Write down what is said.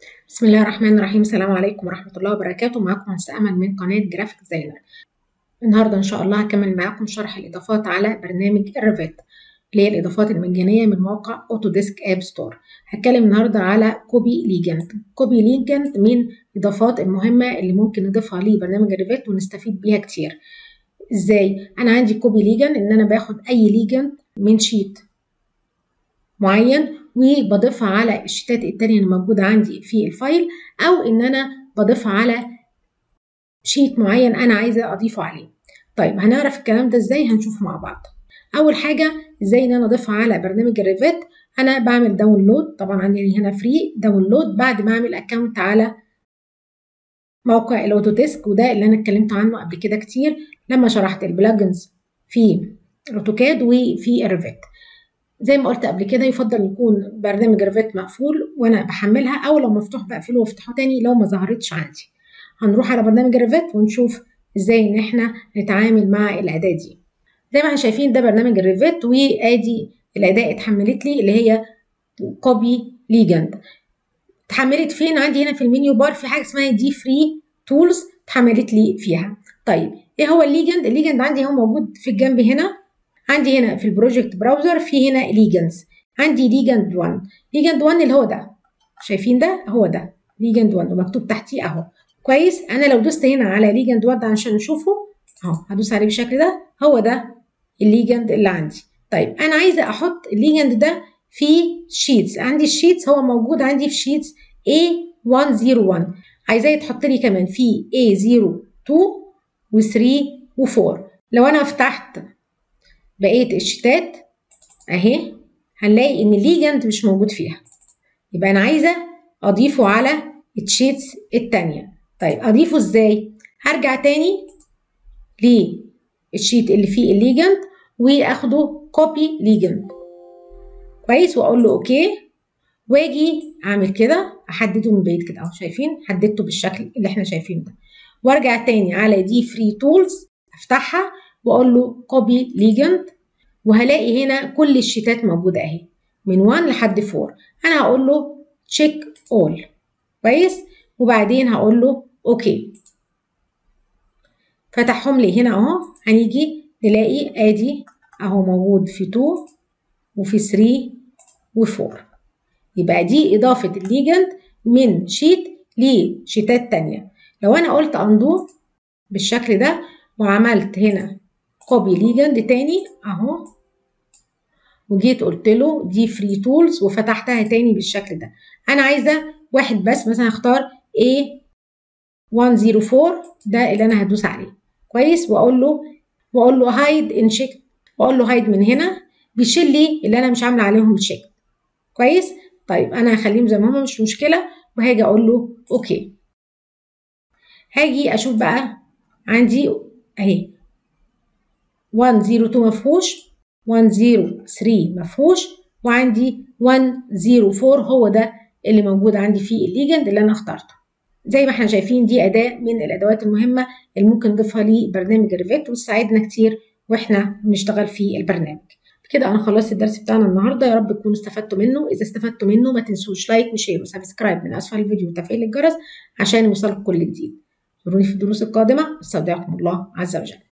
بسم الله الرحمن الرحيم السلام عليكم ورحمة الله وبركاته معكم هندسة أمل من قناة جرافيك ديزاينر النهاردة إن شاء الله هكمل معاكم شرح الإضافات على برنامج الريفيت اللي هي الإضافات المجانية من موقع أوتوديسك آب ستور هتكلم النهاردة على كوبي ليجنت كوبي ليجنت من الإضافات المهمة اللي ممكن نضيفها لبرنامج الريفيت ونستفيد بيها كتير إزاي؟ أنا عندي كوبي ليجن إن أنا باخد أي ليجن من شيت معين وبضيفها على الشيتات التانية اللي موجودة عندي في الفايل أو إن أنا بضيفها على شيت معين أنا عايزة أضيفه عليه. طيب هنعرف الكلام ده إزاي هنشوف مع بعض. أول حاجة إزاي إن أنا أضيفها على برنامج الريفيت أنا بعمل داونلود طبعا عندي هنا فري داونلود بعد ما أعمل أكونت على موقع الأوتوديسك وده اللي أنا اتكلمت عنه قبل كده كتير لما شرحت البلجنز في أوتوكاد وفي الريفيت. زي ما قلت قبل كده يفضل يكون برنامج ريفيت مقفول وانا بحملها او لو مفتوح بقفله وافتحه تاني لو ما ظهرتش عندي هنروح على برنامج ريفيت ونشوف ازاي ان احنا نتعامل مع الاداة دي زي ما احنا شايفين ده برنامج الريفيت وادي الاداة اتحملت لي اللي هي كوبي ليجند اتحملت فين عندي هنا في المنيو بار في حاجه اسمها دي فري تولز اتحملت لي فيها طيب ايه هو الليجند الليجند عندي هو موجود في الجنب هنا عندي هنا في البروجكت براوزر في هنا ليجندز عندي ليجند 1 ليجند 1 اللي هو ده شايفين ده هو ده ليجند 1 ومكتوب تحتيه اهو كويس انا لو دوست هنا على ليجند 1 عشان نشوفه اهو هدوس عليه بالشكل ده هو ده الليجند اللي عندي طيب انا عايزه احط الليجند ده في شيتس عندي الشيتس هو موجود عندي في شيتس A101 عايزاه يتحط لي كمان في A02 و3 و4 لو انا فتحت بقيه الشتات اهي هنلاقي ان الليجند مش موجود فيها يبقى انا عايزه اضيفه على الشيتس التانية طيب اضيفه ازاي هرجع تاني للشيت اللي فيه الليجند واخده كوبي ليجند كويس واقول له اوكي واجي اعمل كده احدده من بعيد كده اهو شايفين حددته بالشكل اللي احنا شايفينه ده وارجع تاني على دي فري تولز افتحها واقول له كوبي ليجند وهلاقي هنا كل الشيتات موجوده اهي من 1 لحد 4 انا هقول له تشيك اول كويس وبعدين هقول له اوكي فتحهم لي هنا اهو هنيجي نلاقي ادي اهو موجود في 2 وفي 3 و4 يبقى دي اضافه الليجند من شيت لشيتات تانية لو انا قلت اندو بالشكل ده وعملت هنا كوبي ليجند تاني اهو وجيت قلت له دي فري تولز وفتحتها تاني بالشكل ده انا عايزه واحد بس مثلا هختار A104 ده اللي انا هدوس عليه كويس واقول له واقول له هايد ان شيك واقول له هايد من هنا بيشيل لي اللي انا مش عامله عليهم تشيك كويس طيب انا هخليهم زي ما هم مش مشكله وهاجي اقول له اوكي هاجي اشوف بقى عندي اهي 102 مفهوش 103 مفهوش وعندي 104 هو ده اللي موجود عندي فيه الليجند اللي انا اخترته زي ما احنا شايفين دي اداه من الادوات المهمه اللي ممكن نضيفها لبرنامج الريفيت وتساعدنا كتير واحنا بنشتغل في البرنامج كده انا خلصت الدرس بتاعنا النهارده يا رب تكونوا استفدتوا منه اذا استفدتوا منه ما تنسوش لايك وشير وسبسكرايب من اسفل الفيديو وتفعيل الجرس عشان يوصلكم كل جديد زوروني في الدروس القادمه استودعكم الله عز وجل